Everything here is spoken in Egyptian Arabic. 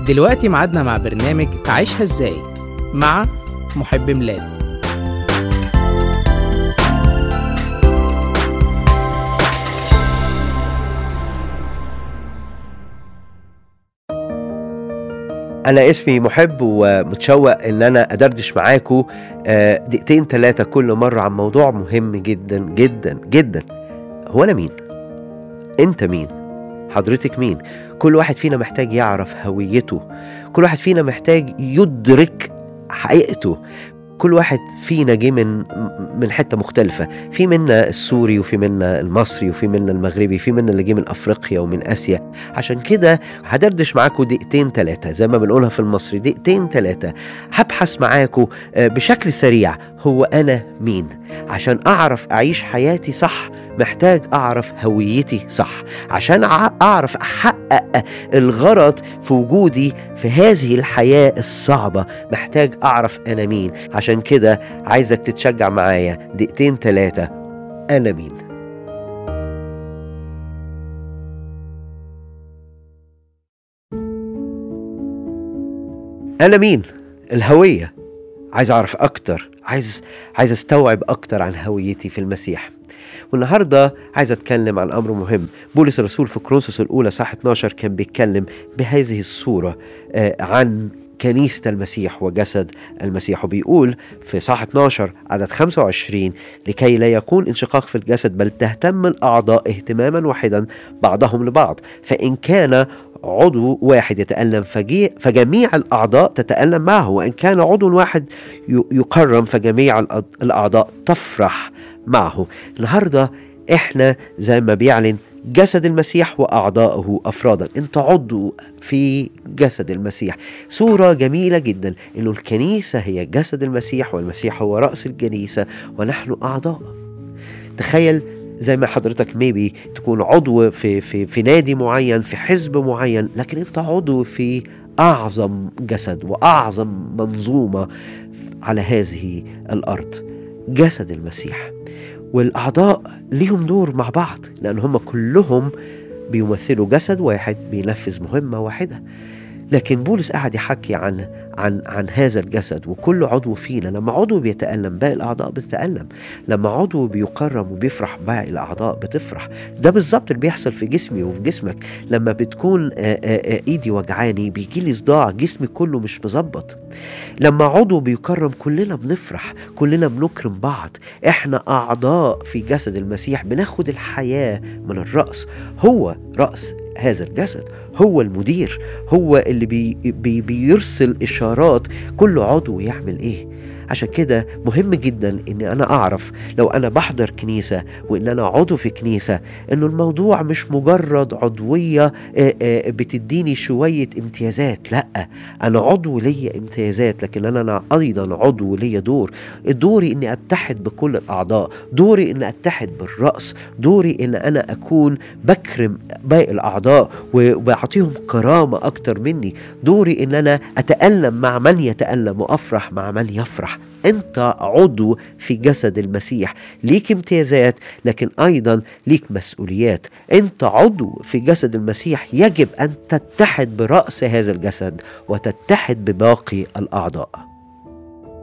دلوقتي ميعادنا مع برنامج عيشها ازاي مع محب ميلاد انا اسمي محب ومتشوق ان انا ادردش معاكم آه، دقيقتين ثلاثه كل مره عن موضوع مهم جدا جدا جدا هو انا مين انت مين حضرتك مين كل واحد فينا محتاج يعرف هويته كل واحد فينا محتاج يدرك حقيقته كل واحد فينا جه من من حته مختلفه في منا السوري وفي منا المصري وفي منا المغربي في منا اللي جه من افريقيا ومن اسيا عشان كده هدردش معاكم دقيقتين ثلاثه زي ما بنقولها في المصري دقيقتين ثلاثه هبحث معاكم آه، بشكل سريع هو انا مين عشان اعرف اعيش حياتي صح محتاج اعرف هويتي صح عشان أع- اعرف احقق الغرض في وجودي في هذه الحياه الصعبه محتاج اعرف انا مين عشان كده عايزك تتشجع معايا دقيقتين ثلاثه انا مين انا مين الهويه عايز اعرف اكتر عايز عايز استوعب اكتر عن هويتي في المسيح والنهارده عايز اتكلم عن امر مهم بولس الرسول في كورنثوس الاولى صح 12 كان بيتكلم بهذه الصوره آه، عن كنيسة المسيح وجسد المسيح وبيقول في صح 12 عدد 25 لكي لا يكون انشقاق في الجسد بل تهتم الأعضاء اهتماما واحدا بعضهم لبعض فإن كان عضو واحد يتألم فجي فجميع الأعضاء تتألم معه وإن كان عضو واحد ي- يكرم فجميع الأض- الأعضاء تفرح معه النهاردة إحنا زي ما بيعلن جسد المسيح وأعضاؤه أفرادا أنت عضو في جسد المسيح صورة جميلة جدا أنه الكنيسة هي جسد المسيح والمسيح هو رأس الكنيسة ونحن أعضاء تخيل زي ما حضرتك ميبي تكون عضو في في في نادي معين في حزب معين لكن انت عضو في اعظم جسد واعظم منظومه على هذه الارض جسد المسيح والاعضاء ليهم دور مع بعض لان هم كلهم بيمثلوا جسد واحد بينفذ مهمه واحده لكن بولس قاعد يحكي عن عن عن هذا الجسد وكل عضو فينا لما عضو بيتألم باقي الأعضاء بتتألم لما عضو بيكرم وبيفرح باقي الأعضاء بتفرح ده بالظبط اللي بيحصل في جسمي وفي جسمك لما بتكون آه، آه، آه، إيدي وجعاني بيجي لي صداع جسمي كله مش مظبط لما عضو بيكرم كلنا بنفرح كلنا بنكرم بعض احنا أعضاء في جسد المسيح بناخد الحياة من الرأس هو رأس هذا الجسد هو المدير هو اللي بي بي بيرسل اشارات كل عضو يعمل ايه عشان كده مهم جدا ان انا اعرف لو انا بحضر كنيسه وان انا عضو في كنيسه انه الموضوع مش مجرد عضويه آه، آه، بتديني شويه امتيازات لا انا عضو ليا امتيازات لكن انا أنا ايضا عضو ليا دور دوري اني اتحد بكل الاعضاء دوري اني اتحد بالراس دوري ان انا اكون بكرم باقي الاعضاء وبعطيهم كرامه اكتر مني دوري ان انا اتالم مع من يتالم وافرح مع من يفرح انت عضو في جسد المسيح ليك امتيازات لكن ايضا ليك مسؤوليات انت عضو في جسد المسيح يجب ان تتحد براس هذا الجسد وتتحد بباقي الاعضاء